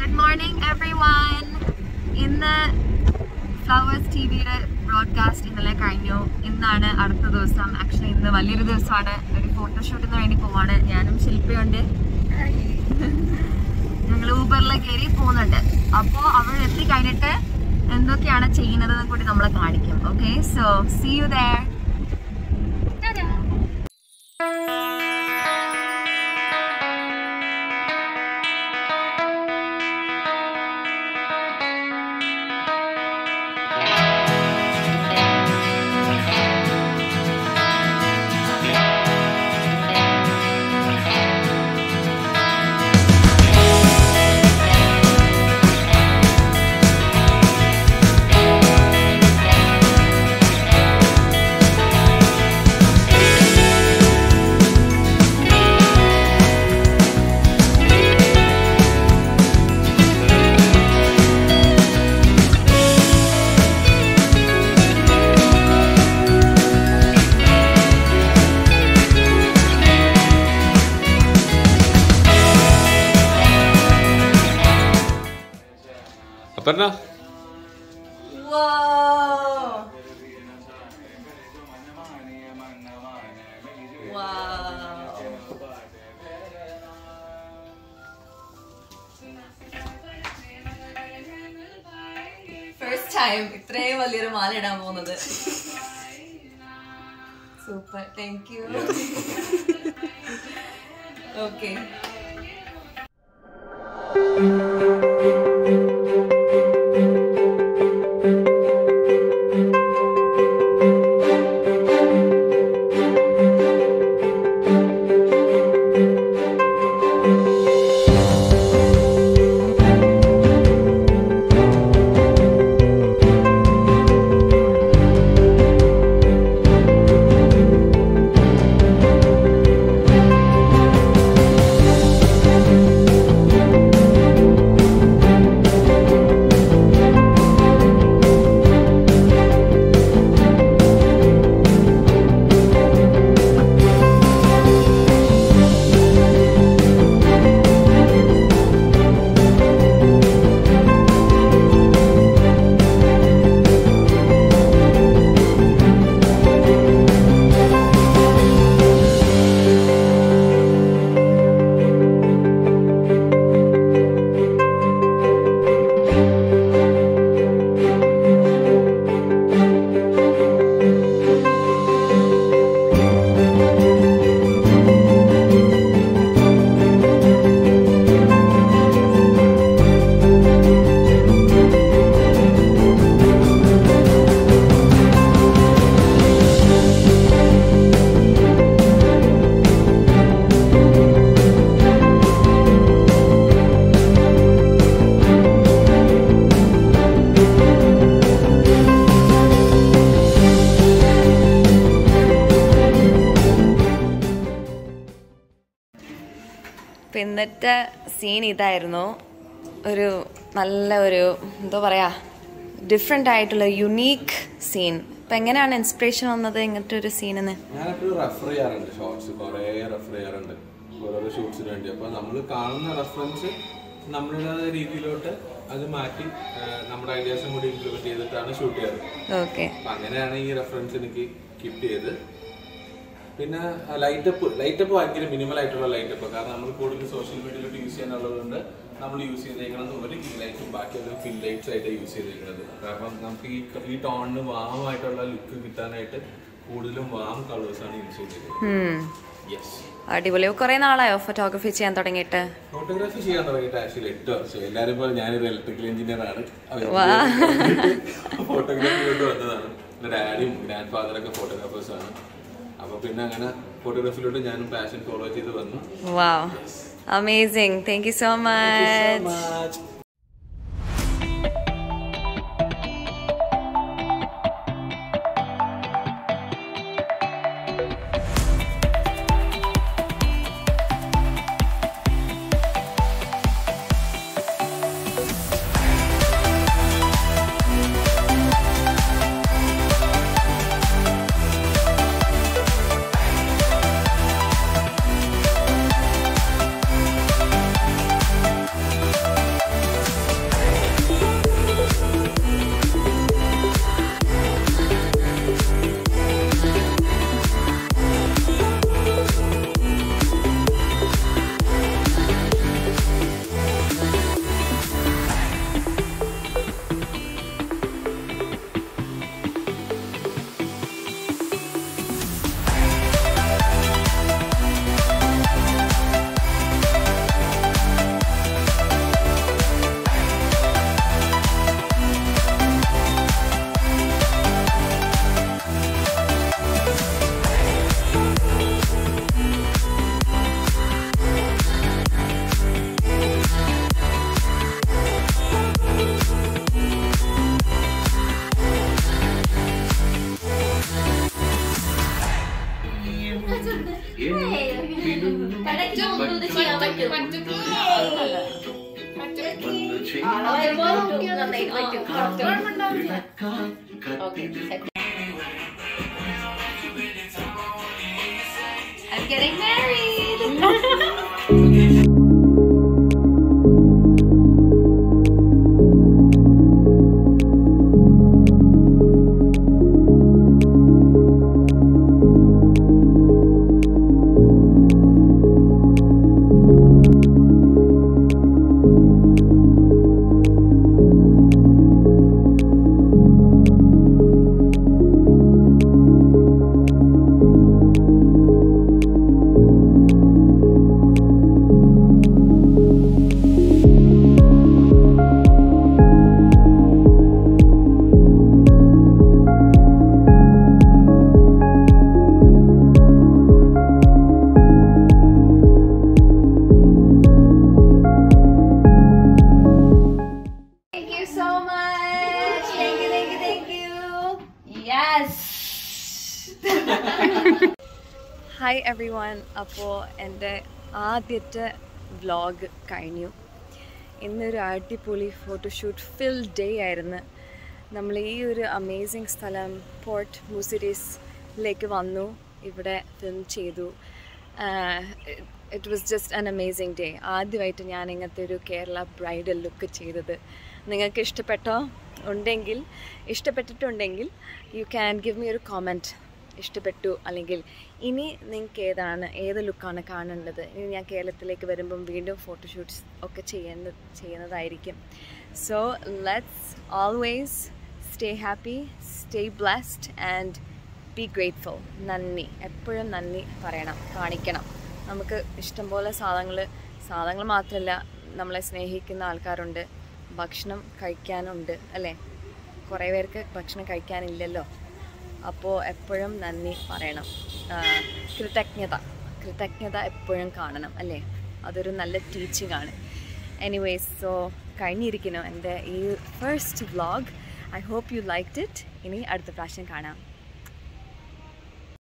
Good morning everyone ഇന്ന് Flowers T വിയുടെ broadcast ഇന്നലെ കഴിഞ്ഞു ഇന്നാണ് അടുത്ത ദിവസം ആക്ച്വലി ഇന്ന് വലിയൊരു ദിവസമാണ് ഒരു ഫോട്ടോഷൂട്ടിന് വേണ്ടി പോവാണ് ഞാനും ശില്പയുണ്ട് ഞങ്ങൾ ഊബറിൽ കയറി പോകുന്നുണ്ട് അപ്പോൾ അവിടെ എത്തി കഴിഞ്ഞിട്ട് എന്തൊക്കെയാണ് ചെയ്യുന്നതെന്ന് കൂടി നമ്മളെ കാണിക്കും okay so see you there Aparna first time ഇത്രയും വലിയൊരു മാല ഇടാൻ പോകുന്നത് സൂപ്പർ താങ്ക് യു ഓക്കെ അപ്പം ഇന്നത്തെ സീൻ ഇതായിരുന്നു ഒരു നല്ല ഒരു എന്താ പറയാ ഡിഫറെൻ്റ് ആയിട്ടുള്ള യുണീക്ക് സീൻ അപ്പം എങ്ങനെയാണ് ഇൻസ്പിറേഷൻ വന്നത് ഇങ്ങനത്തെ ഒരു സീനെന്ന് ഞാനെപ്പോഴും റെഫർ ചെയ്യാറുണ്ട് ഷോർട്സ് കുറേ റെഫർ ചെയ്യാറുണ്ട് ഓരോരോ ഷൂട്ട്സിന് വേണ്ടി അപ്പൊ നമ്മൾ കാണുന്ന റെഫറൻസ് നമ്മളുടെ രീതിയിലോട്ട് അത് മാറ്റി ആ, നമ്മുടെ ഐഡിയാസും കൂടി ഇംപ്ലിമെന്റ് ചെയ്തിട്ടാണ് ഷൂട്ട് ചെയ്യാറ് ഓക്കെ അപ്പൊ അങ്ങനെയാണ് ഈ റെഫറൻസ് എനിക്ക് കിപ്പ് ചെയ്ത് പിന്നെ ലൈറ്റപ്പ് ലൈറ്റപ്പ് ഭയങ്കര മിനിമൽ ആയിട്ടുള്ള ലൈറ്റപ്പ് കാരണം നമ്മൾ കൂടുതൽ സോഷ്യൽ മീഡിയയിലോട്ട് യൂസ് ചെയ്യാനുള്ളതുകൊണ്ട് നമ്മൾ യൂസ് ചെയ്തേക്കുന്നത് ഒരു കീ ലൈറ്റും ബാക്കിയുള്ള ഫിൽ ലൈറ്റ്സ് ആയിട്ട് യൂസ് ചെയ്തേക്കുന്നത് കാരണം നമുക്ക് ഈ ഈ ടോണിന് വാം ആയിട്ടുള്ള ലുക്ക് കിട്ടാനായിട്ട് കൂടുതലും വാം കളേഴ്സ് ആണ് യൂസ് ചെയ്തേക്കുന്നത് യെസ് അടിപൊളി കുറേ നാളായോ ഫോട്ടോഗ്രാഫി ചെയ്യാൻ തുടങ്ങിയിട്ട് ഫോട്ടോഗ്രാഫി ചെയ്യാൻ തുടങ്ങിയിട്ട് ആക്ച്വലി എട്ട് വർഷം എല്ലാവരും പോലെ ഞാനൊരു ഇലക്ട്രിക്കൽ എഞ്ചിനീയർ ആണ് ഫോട്ടോഗ്രാഫി കൊണ്ട് വന്നതാണ് എൻ്റെ ഡാഡിയും ഗ്രാൻഡ് ഫാദറൊക്കെ ഫോട്ടോഗ്രാഫേഴ്സ് ആണ് അപ്പൊ പിന്നെ അങ്ങനെ ഫോട്ടോഗ്രാഫിയിലോട്ട് ഞാനും പാഷൻ ഫോളോ ചെയ്ത് വന്നു wow amazing thank you so much I'm getting married. Thank you so much. Thank you, thank you, thank you. Yes. Hi everyone അപ്പോൾ എൻ്റെ ആദ്യത്തെ വ്ലോഗ് കഴിഞ്ഞു ഇന്നൊരു അടിപൊളി ഫോട്ടോഷൂട്ട് ഫിൽ ഡേ ആയിരുന്നു നമ്മൾ ഈ ഒരു അമേസിങ് സ്ഥലം പോർട്ട് മൂസിരീസിലേക്ക് വന്നു ഇവിടെ ഫിലിം ചെയ്തു it was just an amazing day ആദ്യമായിട്ട് ഞാൻ ഇങ്ങനത്തെ ഒരു കേരള ബ്രൈഡൽ ലുക്ക് ചെയ്തത് നിങ്ങൾക്ക് ഇഷ്ടപ്പെട്ടോ ഉണ്ടെങ്കിൽ ഇഷ്ടപ്പെട്ടിട്ടുണ്ടെങ്കിൽ യു ക്യാൻ ഗിവ് മീ ഒരു കോമെൻറ്റ് ഇഷ്ടപ്പെട്ടു അല്ലെങ്കിൽ ഇനി നിങ്ങൾക്ക് ഏതാണ് ഏത് ലുക്കാണ് കാണേണ്ടത് ഇനി ഞാൻ കേരളത്തിലേക്ക് വരുമ്പം വീണ്ടും ഫോട്ടോഷൂട്ട്സ് ഒക്കെ ചെയ്യുന്ന ചെയ്യുന്നതായിരിക്കും so let's always stay happy stay blessed and be grateful നന്ദി എപ്പോഴും നന്ദി പറയണം കാണിക്കണം നമുക്ക് ഇഷ്ടംപോലെ സാധനങ്ങൾ സാധനങ്ങൾ മാത്രമല്ല നമ്മളെ സ്നേഹിക്കുന്ന ആൾക്കാരുണ്ട് ഭക്ഷണം കഴിക്കാനുണ്ട് അല്ലേ കുറേ പേർക്ക് ഭക്ഷണം കഴിക്കാനില്ലല്ലോ അപ്പോൾ എപ്പോഴും നന്ദി പറയണം ആ, കൃതജ്ഞത കൃതജ്ഞത എപ്പോഴും കാണണം അല്ലേ അതൊരു നല്ല ടീച്ചിങ് ആണ് എനിവേസ് സോ കഴിഞ്ഞിരിക്കുന്നു എൻ്റെ ഈ first vlog I hope you like it ഇനി അടുത്ത പ്രാവശ്യം കാണാം